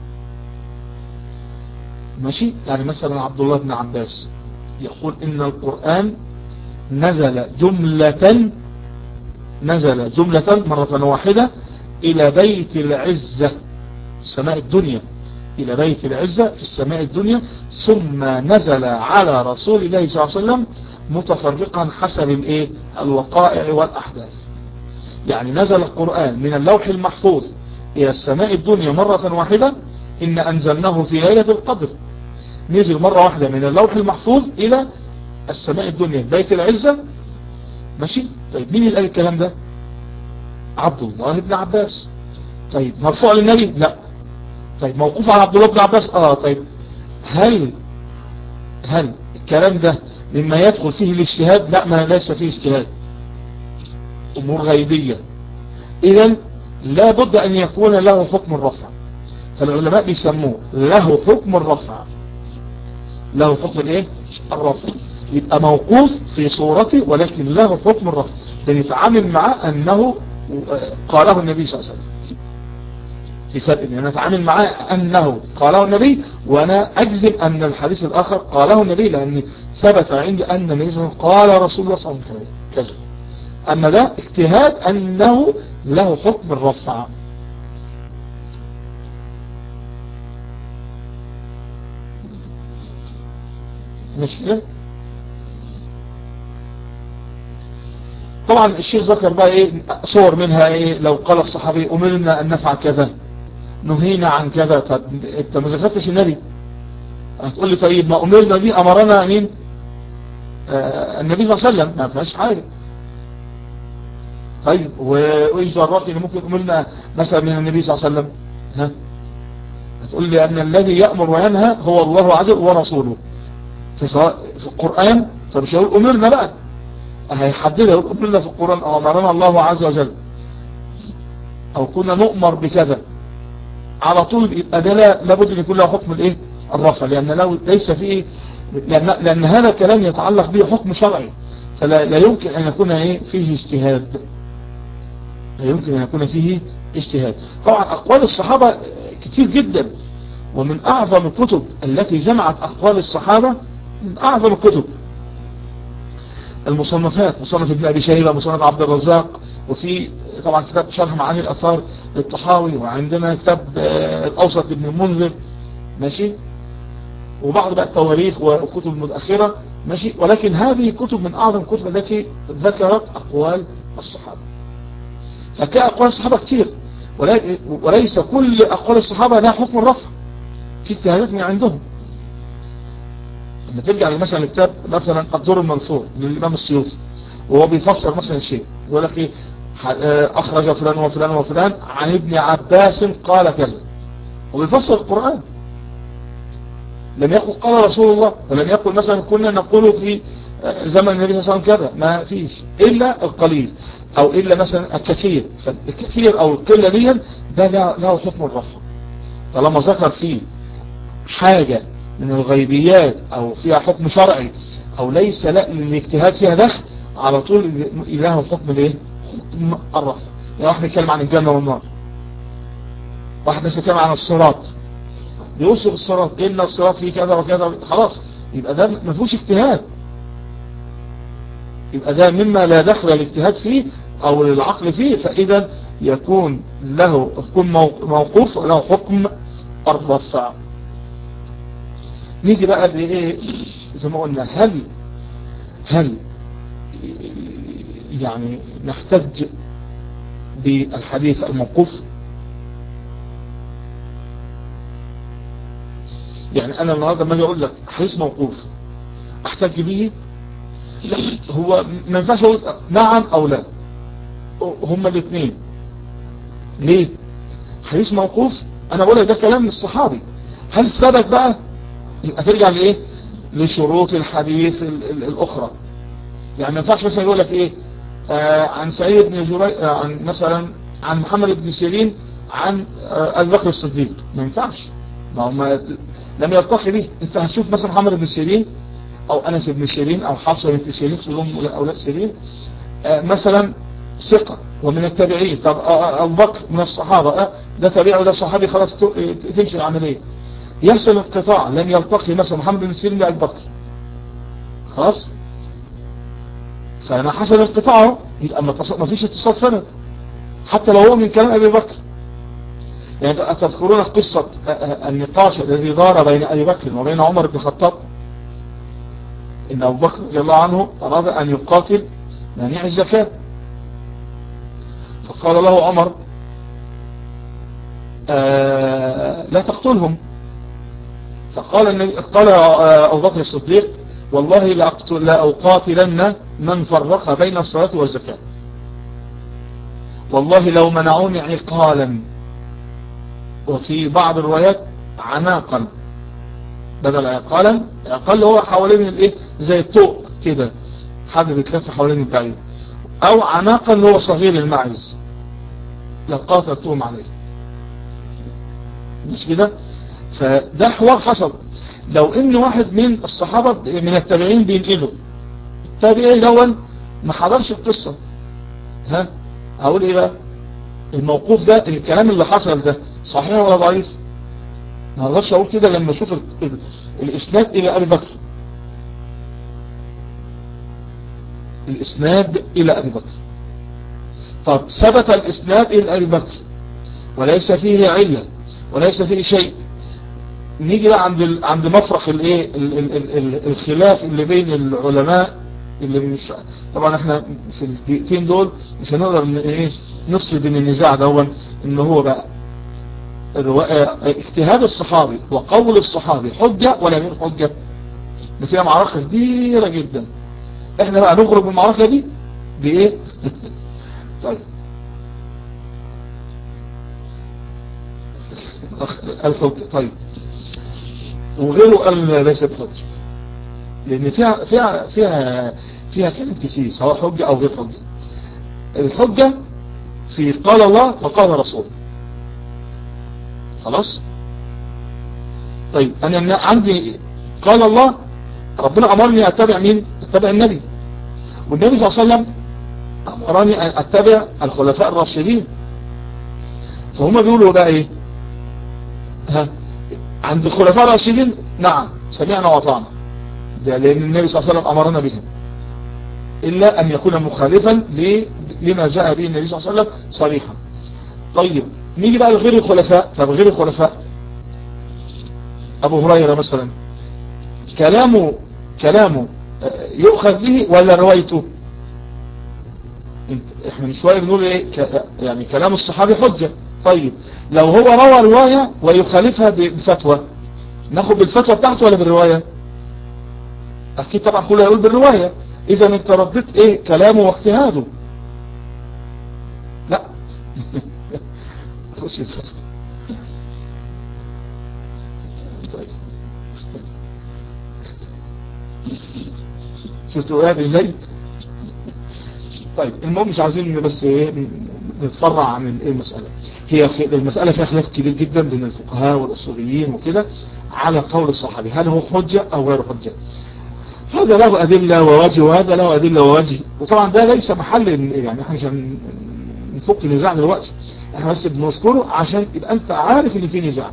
ماشي يعني مثلا عبد الله بن عباس يقول ان القرآن نزل جملة نزل جملة مرة واحدة الى بيت العزة سماء الدنيا الى بيت العزة في السماء الدنيا ثم نزل على رسول الله صلى الله عليه وسلم متفرقا حسب الايه الوقائع والاحداث يعني نزل القرآن من اللوح المحفوظ الى السماء الدنيا مرة واحدة ان انزلناه في ليلة القدر نزل مرة واحدة من اللوح المحفوظ الى السماء الدنيا بيت العزة ماشي طيب مين اللي قال الكلام ده عبد الله بن عباس طيب مرفوع للنبي لا طيب موقوف على عبد الله بن عباس اه طيب هل هل الكلام ده مما يدخل فيه الاجتهاد لا ما ليس فيه اجتهاد امور غيبية اذا لا بد ان يكون له حكم الرفع فالعلماء بيسموه له حكم الرفع له حكم الايه الرفع يبقى موقوف في صورته ولكن له حكم الرفع بنتعامل معاه انه قاله النبي صلى الله عليه وسلم في فرق ان انا اتعامل معاه انه قاله النبي وانا اجزم ان الحديث الاخر قاله النبي لان ثبت عندي ان النبي صلى الله عليه وسلم قال رسول الله صلى الله عليه وسلم كذا اما ده اجتهاد انه له حكم الرفع مش كده طبعا الشيخ ذكر بقى ايه صور منها ايه لو قال الصحابي امرنا ان نفعل كذا نهينا عن كذا طب انت ما ذكرتش النبي هتقول لي طيب ما امرنا دي امرنا مين آه النبي صلى الله عليه وسلم ما فيهاش حاجه طيب وايش ذرات ان ممكن امرنا مثلا من النبي صلى الله عليه وسلم ها هتقول لي ان الذي يامر وينهى هو الله عز وجل ورسوله في سواء في القران طب مش هيقول امرنا بقى هيحددها يقول امرنا في القران او امرنا الله عز وجل او كنا نؤمر بكذا على طول يبقى ده لابد ان يكون له حكم الايه الرفع لان لو ليس فيه لان, لأن هذا الكلام يتعلق به حكم شرعي فلا لا يمكن ان يكون ايه فيه اجتهاد لا يمكن ان يكون فيه اجتهاد طبعا اقوال الصحابة كتير جدا ومن اعظم الكتب التي جمعت اقوال الصحابة من اعظم الكتب المصنفات مصنف ابن ابي شيبة مصنف عبد الرزاق وفي طبعا كتاب شرح معاني الاثار للطحاوي وعندنا كتاب الاوسط ابن المنذر ماشي وبعض بقى التواريخ والكتب المتأخرة ماشي ولكن هذه كتب من اعظم الكتب التي ذكرت اقوال الصحابة فكان اقوال الصحابة كتير وليس كل اقوال الصحابة لها حكم الرفع في اجتهادات من عندهم لما ترجع مثلا لكتاب مثلا الدور المنثور للامام السيوطي وهو بيفسر مثلا شيء يقول لك ايه اخرج فلان وفلان وفلان عن ابن عباس قال كذا وبيفسر القرآن لم يقل قال رسول الله ولم يقل مثلا كنا نقول في زمن النبي صلى الله عليه وسلم كذا ما فيش إلا القليل أو إلا مثلا الكثير فالكثير أو القلة دي ده له حكم الرفع طالما ذكر فيه حاجة من الغيبيات أو فيها حكم شرعي أو ليس للاجتهاد فيها دخل على طول له حكم الايه حكم الرفع يعني واحد يتكلم عن الجنة والنار واحد يتكلم عن الصراط يوصف الصراط إن الصراط فيه كذا وكذا خلاص يبقى ده ما فيهوش اجتهاد يبقى ده مما لا دخل الاجتهاد فيه او للعقل فيه فاذا يكون له يكون موقوف له حكم الرفع نيجي بقى بايه زي ما قلنا هل هل يعني نحتج بالحديث الموقوف يعني انا النهارده ما اجي اقول لك حديث موقوف احتج به لا هو ما ينفعش اقول نعم او لا هما الاثنين ليه حديث موقوف انا بقول ده كلام الصحابي هل ثبت بقى يبقى ترجع لايه لشروط الحديث ال ال الاخرى يعني ما ينفعش مثلا يقول لك ايه آه عن سعيد بن جبير آه عن مثلا عن محمد بن سيرين عن آه ابي بكر الصديق ما ينفعش ما هو ما لم يرتقي به انت هتشوف مثلا محمد بن سيرين او انس بن سيرين او حفصه بنت سيرين كلهم اولاد سيرين آه مثلا ثقه ومن التابعين طب ابو بكر من الصحابه آه ده تابعي وده صحابي خلاص تمشي العمليه يحصل انقطاع لم يلتقي مثلا محمد بن سيرين بأبي بكر خلاص فلما حصل انقطاعه يبقى ما فيش اتصال سند حتى لو هو من كلام أبي بكر يعني تذكرون قصة النقاش الذي دار بين أبي بكر وبين عمر بن الخطاب إن أبو بكر رضي الله عنه أراد أن يقاتل مانع الزكاة فقال له عمر آه لا تقتلهم فقال النبي قال أبو بكر الصديق والله لأقتل لا أقاتلن من فرق بين الصلاة والزكاة والله لو منعوني عقالا وفي بعض الروايات عناقا بدل عقالا عقال هو حوالين الايه زي الطوق كده حاجة بتلف حوالين البعير او عناقا اللي هو صغير المعز لقاتلتهم عليه مش كده فده حوار حصل لو ان واحد من الصحابة من التابعين بينقلوا التابعي الاول ما حضرش القصة ها هقول ايه بقى الموقوف ده الكلام اللي حصل ده صحيح ولا ضعيف ما اقدرش اقول كده لما اشوف ال... ال... الاسناد الى ابي بكر الاسناد الى ابي بكر طب ثبت الاسناد الى ابي بكر وليس فيه علة وليس فيه شيء نيجي بقى عند ال... عند مفرح الايه ال... ال... ال... الخلاف اللي بين العلماء اللي مش طبعا احنا في الدقيقتين دول مش هنقدر ايه نفصل بين النزاع دون ان هو بقى اجتهاد الصحابي وقول الصحابي حجة ولا غير حجة ده فيها معركة كبيرة جدا احنا بقى نخرج من المعركة دي بايه طيب الحجة طيب وغيره قال ليس بحجة لان فيها فيها فيها فيها كلام كتير سواء حجة او غير حجة الحجة في قال الله وقال رسول خلاص طيب انا عندي قال الله ربنا امرني اتبع مين اتبع النبي والنبي صلى الله عليه وسلم امرني ان اتبع الخلفاء الراشدين فهم بيقولوا بقى ايه ها عند الخلفاء الراشدين نعم سمعنا وطعنا ده لان النبي صلى الله عليه وسلم امرنا بهم الا ان يكون مخالفا لما جاء به النبي صلى الله عليه وسلم صريحا طيب نيجي بقى لغير الخلفاء طب غير الخلفاء ابو هريرة مثلا كلامه كلامه يؤخذ به ولا روايته احنا من شوية بنقول ايه يعني كلام الصحابي حجة طيب لو هو روى رواية ويخالفها بفتوى ناخد بالفتوى بتاعته ولا بالرواية اكيد طبعا كله يقول بالرواية اذا انت رديت ايه كلامه واجتهاده لا خش الفتوى طيب شفتوا ايه ازاي طيب المهم مش عايزين بس ايه نتفرع عن المسألة هي المسألة فيها خلاف كبير جدا بين الفقهاء والاصوليين وكده على قول الصحابي هل هو حجة او غير حجة هذا له أدلة ووجه وهذا له أدلة ووجه وطبعا ده ليس محل يعني احنا عشان نفك نزاع دلوقتي احنا بس بنذكره عشان يبقى انت عارف ان في نزاع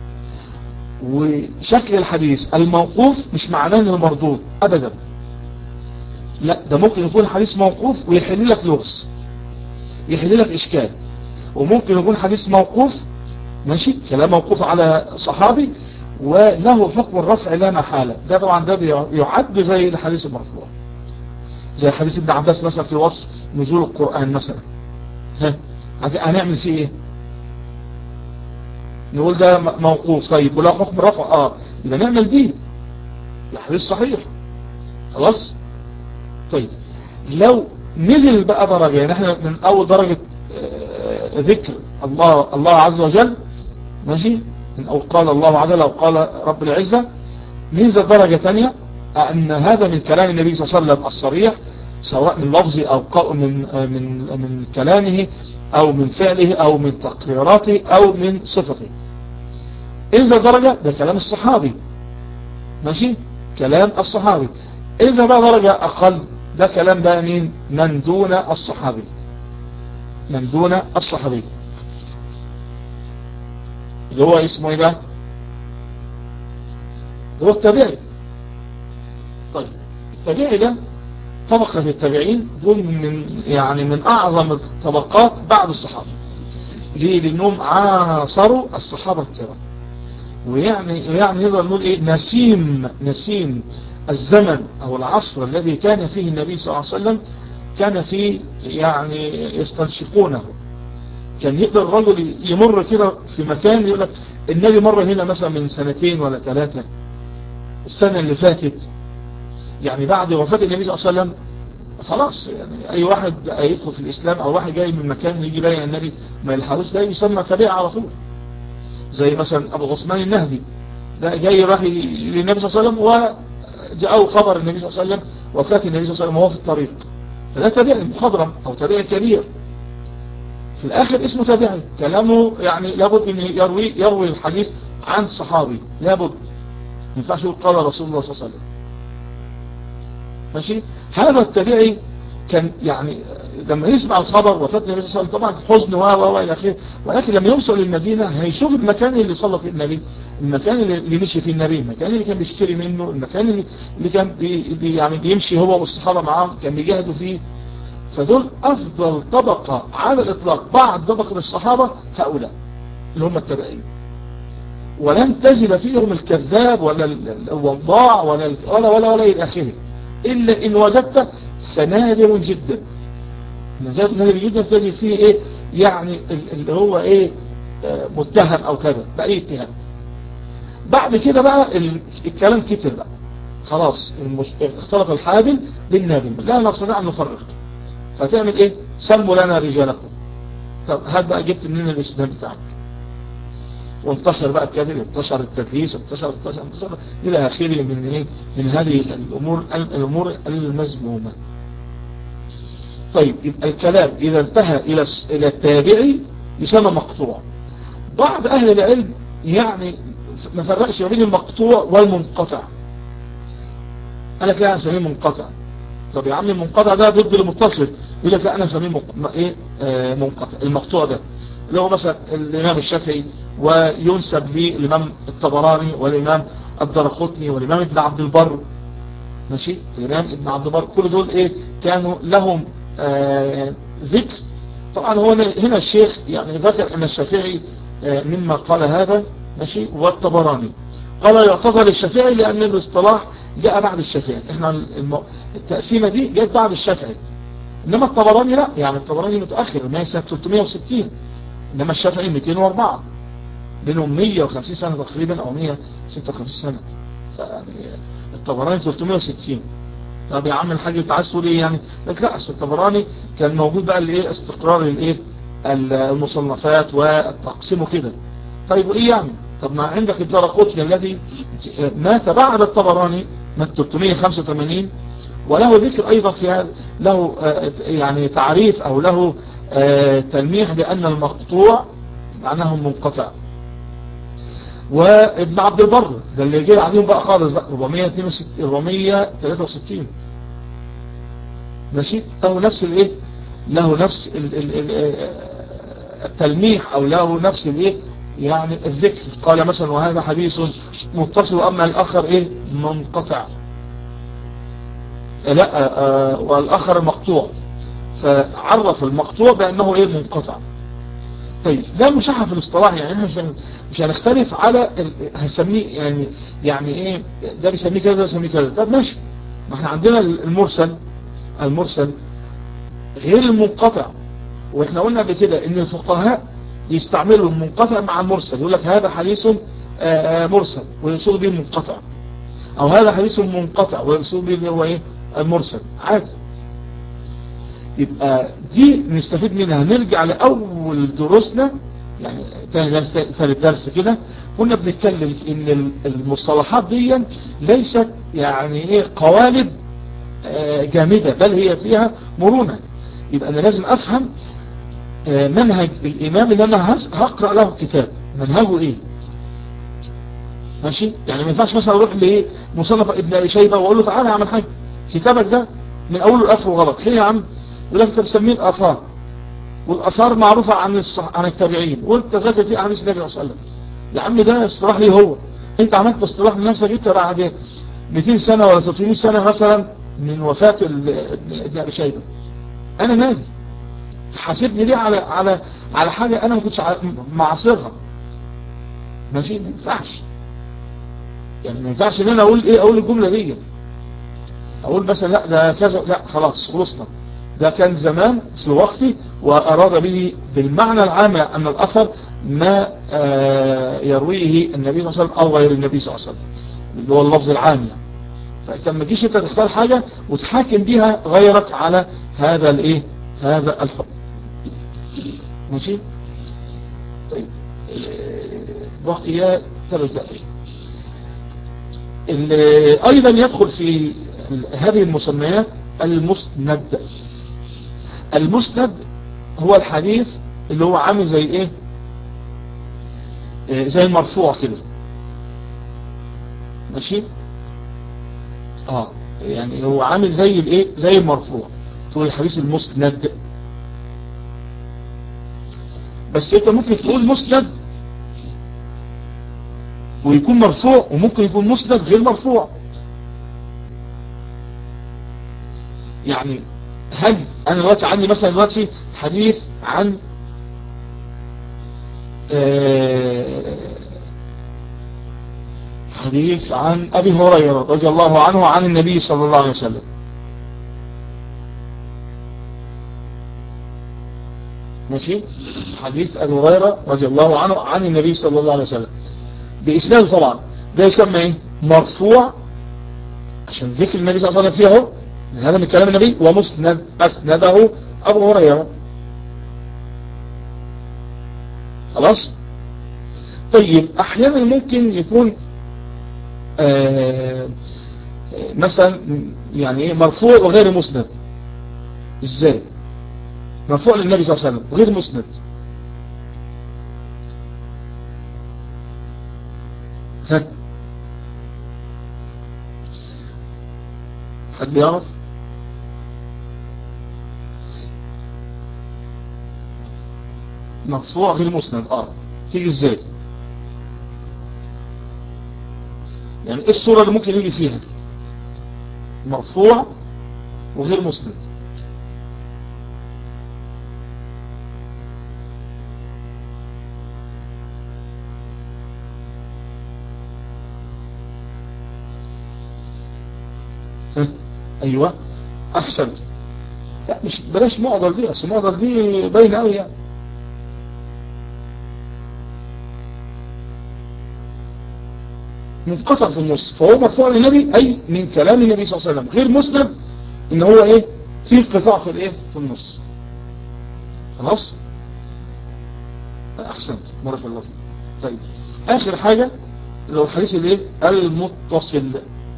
وشكل الحديث الموقوف مش معناه انه مردود ابدا لا ده ممكن يكون حديث موقوف ويحل لك لغز يحل لك اشكال وممكن يكون حديث موقوف ماشي كلام موقوف على صحابي وله حكم الرفع لا محالة ده طبعا ده يعد زي الحديث المرفوع زي حديث ابن عباس مثلا في وصف نزول القرآن مثلا ها هنعمل فيه ايه نقول ده موقوف طيب ولا حكم الرفع اه يبقى نعمل بيه الحديث صحيح خلاص طيب لو نزل بقى درجة يعني احنا من اول درجة ذكر الله الله عز وجل ماشي من اول قال الله عز وجل او قال رب العزة ننزل درجة ثانية ان هذا من كلام النبي صلى الله عليه وسلم الصريح سواء من لفظي او من من من كلامه او من فعله او من تقريراته او من صفته انزل درجة ده كلام الصحابي ماشي كلام الصحابي إذا بقى درجة أقل ده كلام بقى مين من دون الصحابي من دون الصحابي اللي هو اسمه ايه بقى هو التابعي طيب التابعي ده طبقة التابعين دول من يعني من أعظم الطبقات بعد الصحابة ليه لأنهم عاصروا الصحابة الكرام ويعني يعني نقدر نقول ايه نسيم نسيم الزمن او العصر الذي كان فيه النبي صلى الله عليه وسلم كان فيه يعني يستنشقونه كان يقدر الرجل يمر كده في مكان يقول لك النبي مر هنا مثلا من سنتين ولا ثلاثة السنة اللي فاتت يعني بعد وفاة النبي صلى الله عليه وسلم خلاص يعني اي واحد يدخل في الاسلام او واحد جاي من مكان يجي بايع النبي ما يلحقوش ده يسمى تابع على طول زي مثلا ابو عثمان النهدي ده جاي راح للنبي صلى الله عليه وسلم وجاءه خبر النبي صلى الله عليه وسلم وفاة النبي صلى الله عليه وسلم وهو في الطريق فده تابعي مخضرم او تابعي كبير في الاخر اسمه تابعي كلامه يعني لابد ان يروي يروي الحديث عن صحابي لابد ما ينفعش يقول قال رسول الله صلى الله عليه وسلم ماشي هذا التابعي كان يعني لما يسمع الخبر وفاة النبي صلى الله عليه وسلم طبعا حزن و و الى اخره ولكن لما يوصل للمدينة هيشوف المكان اللي صلى فيه النبي المكان اللي مشي فيه النبي المكان اللي كان بيشتري منه المكان اللي, اللي كان بي بي يعني بيمشي هو والصحابة معاه كان بيجاهدوا فيه فدول افضل طبقة على الاطلاق بعد طبقة الصحابة هؤلاء اللي هم التابعين ولن تجد فيهم الكذاب ولا الوضاع ولا ولا ولا, ولا الى اخره الا ان وجدت فنادر جدا نادر جدا تجد فيه ايه يعني اللي هو ايه متهم او كذا بأي اتهام بعد كده بقى الكلام كتر بقى خلاص المش... اختلط الحابل بالنابل لا نستطيع ان نفرق فتعمل ايه سموا لنا رجالكم طب هات بقى جبت منين الاسلام بتاعك وانتشر بقى الكذب انتشر التدليس انتشر انتشر انتشر الى اخره من ايه من هذه الامور الامور المذمومه طيب يبقى الكلام اذا انتهى الى الى التابعي يسمى مقطوع بعض اهل العلم يعني ما فرقش ما بين المقطوع والمنقطع قال لك لا انا اسميه منقطع طب يا عم المنقطع ده ضد المتصل يقول لك لا انا اسميه مق... ايه آه منقطع المقطوع ده اللي هو مثلا الامام الشافعي وينسب للامام الطبراني والامام الدرقطني والامام ابن عبد البر ماشي الامام ابن عبد البر كل دول ايه كانوا لهم آه ذكر طبعا هو هنا الشيخ يعني ذكر ان الشافعي آه مما قال هذا ماشي والطبراني قال يعتذر الشافعي لان الاصطلاح جاء بعد الشافعي احنا الم... التقسيمه دي جت بعد الشافعي انما الطبراني لا يعني الطبراني متاخر ما سنه 360 انما الشافعي 204 بينهم 150 سنه تقريبا او 156 سنه يعني الطبراني 360 طب يا عم الحاج انت عايز تقول ايه يعني لك لا اصل الطبراني كان موجود بقى الايه استقرار الايه المصنفات وتقسيمه كده طيب وايه يعني طب ما عندك الدرقطني الذي مات بعد الطبراني مات 385 وله ذكر ايضا في هذا له يعني تعريف او له تلميح بان المقطوع معناه منقطع وابن عبد البر ده اللي جاي عليهم بقى خالص بقى 462 463 ماشي له نفس الايه له نفس ال ال ال التلميح او له نفس الايه يعني الذكر قال مثلا وهذا حديث متصل واما الاخر ايه منقطع لا آه والاخر مقطوع فعرف المقطوع بانه ايه منقطع طيب ده مشاحة في الاصطلاح يعني احنا مش مش هنختلف على هنسميه يعني يعني ايه ده بيسميه كذا ده بيسميه كذا طب ماشي ما احنا عندنا المرسل المرسل غير المنقطع واحنا قلنا قبل كده ان الفقهاء يستعملوا المنقطع مع المرسل يقول لك هذا حديث مرسل ويقصد به المنقطع او هذا حديث منقطع ويقصد به هو ايه المرسل عادي يبقى دي نستفيد منها نرجع لأول دروسنا يعني تاني درس ثالث درس كده كنا بنتكلم ان المصطلحات دي ليست يعني ايه قوالب جامدة بل هي فيها مرونة يبقى انا لازم افهم منهج الامام اللي انا هقرأ له الكتاب منهجه ايه ماشي يعني ما ينفعش مثلا اروح لمصنف ابن ابي شيبه واقول له تعالى اعمل حاجه كتابك ده من اوله لاخره غلط ليه يا عم يقول لك انت بتسميه الاثار والاثار معروفه عن الصح... عن التابعين وانت ذاكر فيه احاديث النبي صلى الله عليه وسلم يا عم ده اصطلاح ليه هو انت عملت اصطلاح لنفسك انت بعد 200 سنه ولا 300 سنه مثلا من وفاه ابن ابي شيبه انا مالي تحاسبني ليه على على على حاجه انا ما كنتش معاصرها ماشي ما ينفعش يعني ما ينفعش ان انا اقول ايه اقول الجمله دي اقول مثلا لا ده كذا لا خلاص خلصنا ده كان زمان في وقتي واراد به بالمعنى العام ان الاثر ما يرويه النبي صلى الله عليه وسلم او غير النبي صلى الله عليه وسلم اللي هو اللفظ العام يعني فانت ما تجيش انت تختار حاجه وتحاكم بيها غيرك على هذا الايه هذا الحكم ماشي طيب بقي ثلاث دقائق ايضا يدخل في هذه المسميات المسند المسند هو الحديث اللي هو عامل زي ايه زي المرفوع كده ماشي اه يعني هو عامل زي الايه زي المرفوع تقول الحديث المسند بس انت ممكن تقول مسند ويكون مرفوع وممكن يكون مسند غير مرفوع يعني هل انا دلوقتي عندي مثلا دلوقتي حديث عن حديث عن ابي هريرة رضي الله عنه عن النبي صلى الله عليه وسلم ماشي حديث ابي هريرة رضي الله عنه عن النبي صلى الله عليه وسلم بإسناده طبعا ده يسمى ايه مرفوع عشان ذكر النبي صلى الله عليه وسلم فيه اهو هذا من كلام النبي ومسند أسنده أبو هريرة خلاص طيب أحيانا ممكن يكون آه مثلا يعني ايه مرفوع وغير مسند ازاي مرفوع للنبي صلى الله عليه وسلم غير مسند ها حد يعرف مرفوع غير مسند اه تيجي ازاي يعني ايه الصورة اللي ممكن يجي فيها مرفوع وغير مسند ايوه احسن لا مش بلاش معضل دي اصل معضل دي باينه قوي يعني منقطع في النص فهو مرفوع للنبي اي من كلام النبي صلى الله عليه وسلم غير مسلم ان هو ايه في انقطاع في الايه في النص خلاص احسنت بارك الله فيك طيب اخر حاجه اللي هو الحديث الايه المتصل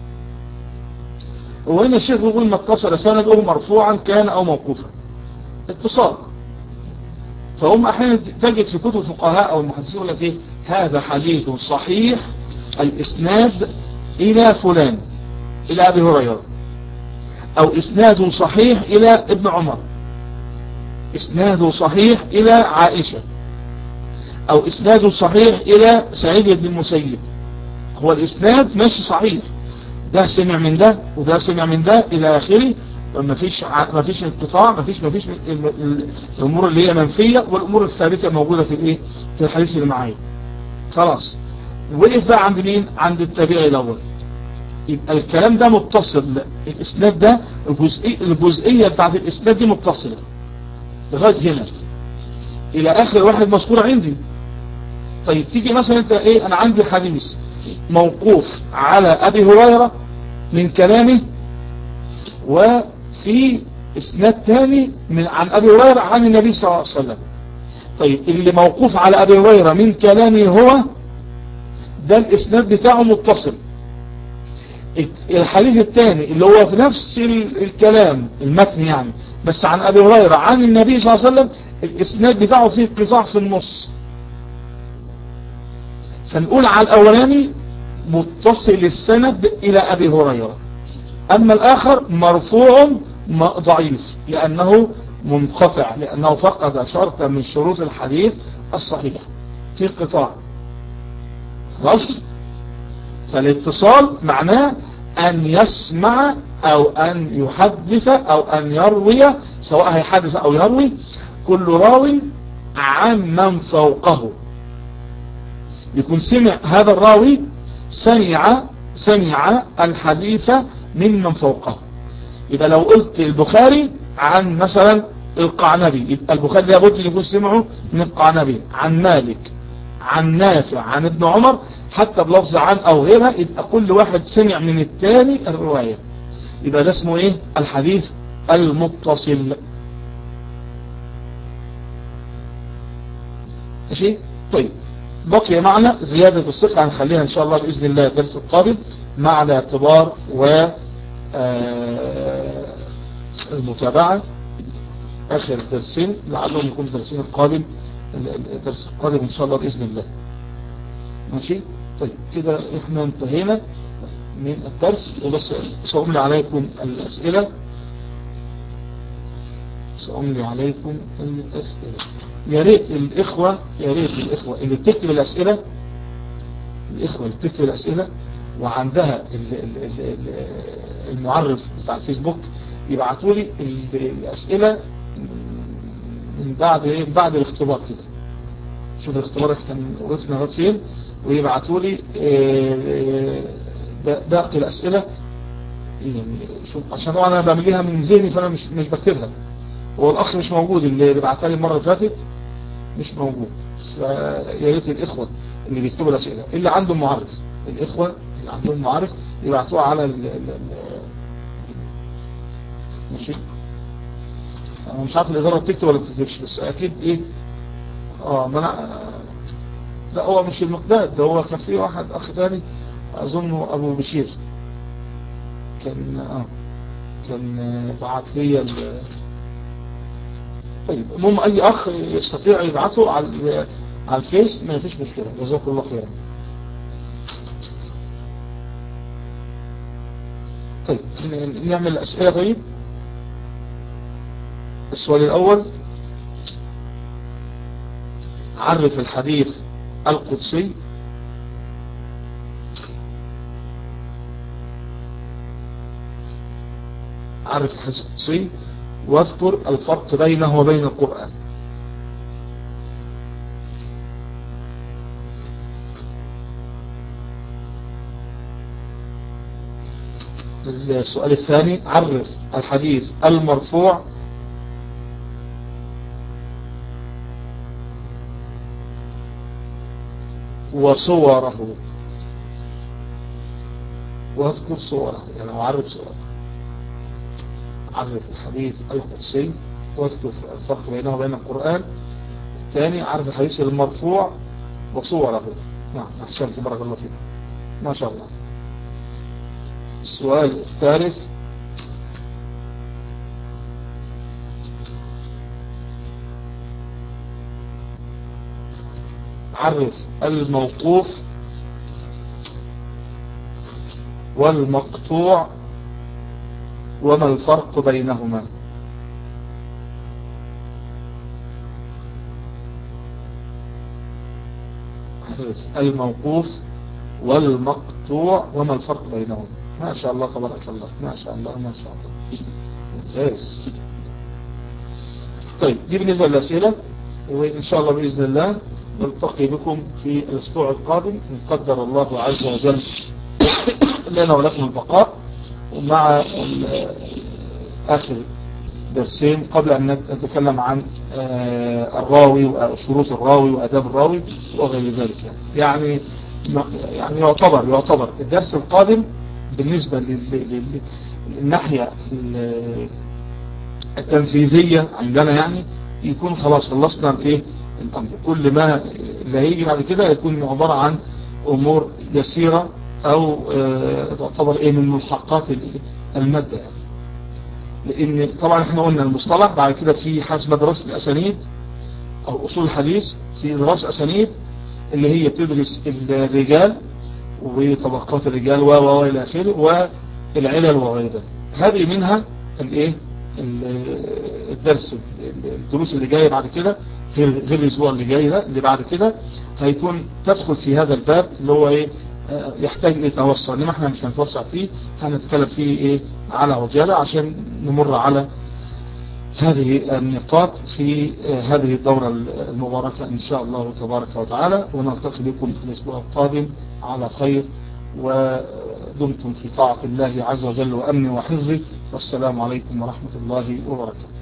وهنا الشيخ بيقول ما اتصل سنده مرفوعا كان او موقوفا اتصال فهم احيانا تجد في كتب الفقهاء او المحدثين يقول لك ايه هذا حديث صحيح الاسناد الى فلان الى ابي هريره او اسناد صحيح الى ابن عمر اسناد صحيح الى عائشه او اسناد صحيح الى سعيد بن المسيب هو الاسناد ماشي صحيح ده سمع من ده وده سمع من ده الى اخره ما فيش ما فيش انقطاع ما فيش ما فيش الامور اللي هي منفيه والامور الثابته موجوده في الايه في الحديث اللي معايا خلاص وقف بقى عند مين عند التابعي الاول يبقى الكلام ده متصل الاسناد ده الجزئيه الجزئيه بتاعت الاسناد دي متصله لغايه هنا الى اخر واحد مذكور عندي طيب تيجي مثلا انت ايه انا عندي حديث موقوف على ابي هريره من كلامه وفي اسناد تاني من عن ابي هريرة عن النبي صلى الله عليه وسلم طيب اللي موقوف على ابي هريرة من كلامه هو ده الاسناد بتاعه متصل الحديث الثاني اللي هو في نفس الكلام المتن يعني بس عن ابي هريرة عن النبي صلى الله عليه وسلم الاسناد بتاعه فيه قطاع في النص فنقول على الاولاني متصل السند الى ابي هريرة اما الاخر مرفوع ضعيف لانه منقطع لانه فقد شرطا من شروط الحديث الصحيح في قطاع خلاص فالاتصال معناه ان يسمع او ان يحدث او ان يروي سواء هيحدث او يروي كل راو عن من فوقه يكون سمع هذا الراوي سمع سمع الحديث من من فوقه يبقى لو قلت البخاري عن مثلا القعنبي يبقى البخاري لابد ان يكون سمعه من القعنبي عن مالك عن نافع عن ابن عمر حتى بلفظ عن او غيرها يبقى كل واحد سمع من الثاني الرواية يبقى ده اسمه ايه الحديث المتصل ماشي طيب بقي معنا زيادة الثقة هنخليها ان شاء الله بإذن الله الدرس القادم مع الاعتبار و المتابعة اخر درسين لعلهم يكون الدرسين القادم الدرس القادم ان شاء الله بإذن الله ماشي طيب كده احنا انتهينا من الدرس وبس سأملي عليكم الأسئلة سأملي عليكم الأسئلة يا ريت الإخوة يا ريت الإخوة اللي بتكتب الأسئلة الإخوة اللي بتكتب الأسئلة وعندها المعرف بتاع الفيسبوك يبعتوا لي الأسئلة من بعد ايه بعد الاختبار كده شوف الاختبار كان وقفنا لغايه فين ويبعتوا لي باقي الأسئلة يعني شوف عشان طبعا انا بعمليها من ذهني فانا مش مش بكتبها هو الاخ مش موجود اللي بعتها لي المره اللي فاتت مش موجود فيا ريت الاخوه اللي بيكتبوا الاسئله اللي عندهم معرف الاخوه اللي عندهم معرف يبعتوها على ال ال ماشي انا مش عارف الاداره بتكتب ولا بتكتبش بس اكيد ايه اه ما انا لا هو مش المقداد ده هو كان في واحد اخ تاني اظنه ابو بشير كان اه كان بعت لي طيب المهم اي اخ يستطيع يبعته على على الفيس ما فيش مشكلة جزاكم الله خيرا طيب نعمل اسئلة طيب السؤال الاول عرف الحديث القدسي عرف الحديث القدسي واذكر الفرق بينه وبين القرآن السؤال الثاني عرف الحديث المرفوع وصوره واذكر صوره يعني عرف صوره عرف الحديث القدسي واذكر الفرق بينه وبين القرآن الثاني عرف الحديث المرفوع وصوره نعم أحسنت بارك الله فيك ما شاء الله السؤال الثالث عرف الموقوف والمقطوع وما الفرق بينهما الموقوف والمقطوع وما الفرق بينهما ما شاء الله تبارك الله ما شاء الله ما شاء الله ممتاز طيب دي بالنسبة للأسئلة وإن شاء الله بإذن الله نلتقي بكم في الأسبوع القادم إن قدر الله عز وجل لنا ولكم البقاء ومع آخر درسين قبل أن نتكلم عن الراوي وشروط الراوي وأداب الراوي وغير ذلك يعني يعني يعتبر يعتبر الدرس القادم بالنسبة للناحية التنفيذية عندنا يعني يكون خلاص خلصنا الايه الامر كل ما اللي هيجي بعد كده يكون عبارة عن امور يسيرة او اه تعتبر ايه من ملحقات المادة يعني لان طبعا احنا قلنا المصطلح بعد كده في حاجه اسمها دراسه الاسانيد او اصول الحديث في دراسه اسانيد اللي هي بتدرس الرجال وطبقات الرجال و و الى اخره والعلل وغير ذلك هذه منها الايه الدرس الدروس اللي جايه بعد كده غير غير الاسبوع اللي جاي ده اللي بعد كده هيكون تدخل في هذا الباب اللي هو ايه يحتاج الى توسع انما احنا مش هنتوسع فيه هنتكلم فيه ايه على عجاله عشان نمر على هذه النقاط في هذه الدورة المباركة إن شاء الله تبارك وتعالى ونلتقي بكم في الأسبوع القادم على خير ودمتم في طاعة الله عز وجل وأمن وحفظه والسلام عليكم ورحمة الله وبركاته